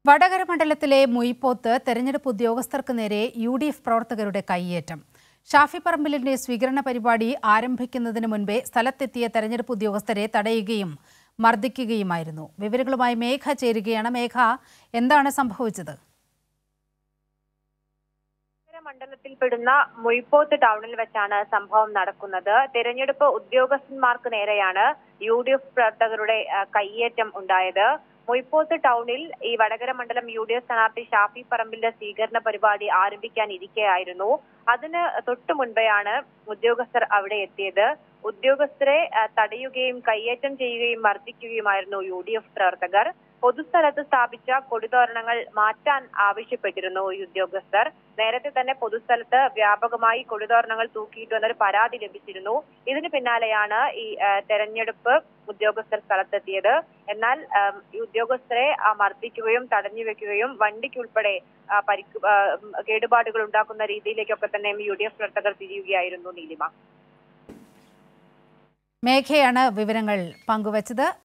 വടകര മണ്ഡലത്തിലെ മുയിപ്പോത്ത് തെരഞ്ഞെടുപ്പ് ഉദ്യോഗസ്ഥർക്ക് നേരെ യു ഡി എഫ് പ്രവർത്തകരുടെ കൈയേറ്റം ഷാഫി പറമ്പിലിന്റെ സ്വീകരണ പരിപാടി ആരംഭിക്കുന്നതിന് മുൻപേ സ്ഥലത്തെത്തിയ തെരഞ്ഞെടുപ്പ് ഉദ്യോഗസ്ഥരെ തടയുകയും മർദ്ദിക്കുകയുമായിരുന്നു വിവരങ്ങളുമായി മേഘ ചേരുകയാണ് മേഘ എന്താണ് സംഭവിച്ചത് വടകര മണ്ഡലത്തിൽപ്പെടുന്ന മുയിപ്പോത്ത് ടൗണിൽ വെച്ചാണ് സംഭവം നടക്കുന്നത് തെരഞ്ഞെടുപ്പ് ഉദ്യോഗസ്ഥന്മാർക്ക് നേരെയാണ് യു ഡി എഫ് പ്രവർത്തകരുടെ ആ, കയ്യേറ്റം ഉണ്ടായത് മുയിപ്പോത്ത് ടൗണിൽ ഈ വടകര മണ്ഡലം യു ഡി എഫ് സ്ഥാനാർത്ഥി ഷാഫി പറമ്പിലിന്റെ സ്വീകരണ പരിപാടി ആരംഭിക്കാനിരിക്കെയായിരുന്നു അതിന് തൊട്ടു മുൻപെയാണ് ഉദ്യോഗസ്ഥർ അവിടെ എത്തിയത് ഉദ്യോഗസ്ഥരെ ആ, തടയുകയും കയ്യേറ്റം ചെയ്യുകയും മർദ്ദിക്കുകയുമായിരുന്നു യു ഡി എഫ് പ്രവർത്തകർ പൊതുസ്ഥലത്ത് സ്ഥാപിച്ച കൊടിതോരണങ്ങൾ മാറ്റാൻ ആവശ്യപ്പെട്ടിരുന്നു ഈ ഉദ്യോഗസ്ഥർ നേരത്തെ തന്നെ പൊതുസ്ഥലത്ത് വ്യാപകമായി കൊടിതോരണങ്ങൾ തൂക്കിയിട്ടു എന്നൊരു പരാതി ലഭിച്ചിരുന്നു ഇതിന് പിന്നാലെയാണ് ഈ ആ, തെരഞ്ഞെടുപ്പ് ഉദ്യോഗസ്ഥർ സ്ഥലത്തെത്തിയത് എന്നാൽ ആം, ഈ ഉദ്യോഗസ്ഥരെ ആ, മർദ്ദിക്കുകയും തടഞ്ഞു വെക്കുകയും വണ്ടിക്കുൾപ്പെടെ ആ, പരിക്ക് ആ, ഉം, കേടുപാടുകൾ ഉണ്ടാക്കുന്ന രീതിയിലേക്കൊക്കെ തന്നെ യു ഡി എഫ് പ്രവർത്തകർ തിരിയുകയായിരുന്നു നീലിമ മേഘയാണ് വിവരങ്ങൾ പങ്കുവച്ചത്